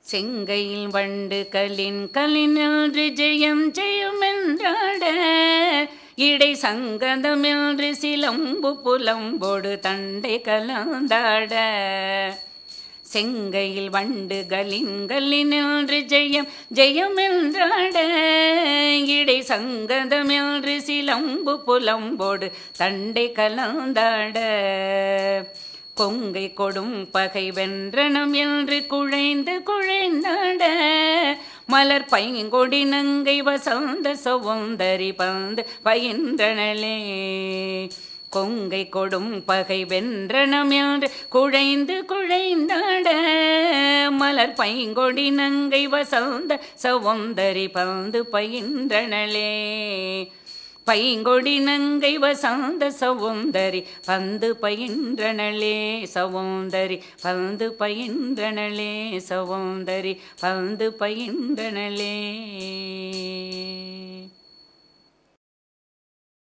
செங்கையில் வண்டு கலின் கலினின்று ஜெயம் ஜெயமென்றாட இடை சங்கதமின்று சிலம்பு புலம்போடு தண்டை கலந்தாட செங்கையில் வண்டு கலின் கலினின்று ஜெயம் ஜெயமென்றாட இடை சங்கதமின்று சிலம்பு புலம்போடு தண்டை கலந்தாட கொங்கை கொடும் பகை வென்றனம் என்று குழைந்து குழைந்தாட மலர் பைங்கொடி நங்கை வசந்த சவுந்தரி பந்து பயின்றனளே கொங்கை கொடும் பகை வென்றனம் என்று குழைந்து குழைந்தாட மலர் பைங்கொடி நங்கை வசந்த சவுந்தரி பந்து பயின்றனளே பைங்கொடி நங்கை வசந்த சவுந்தரி பந்து பயின்றனளே சவுந்தரி பந்து பயின்றனளே சவுந்தரி பந்து பயின்றனளே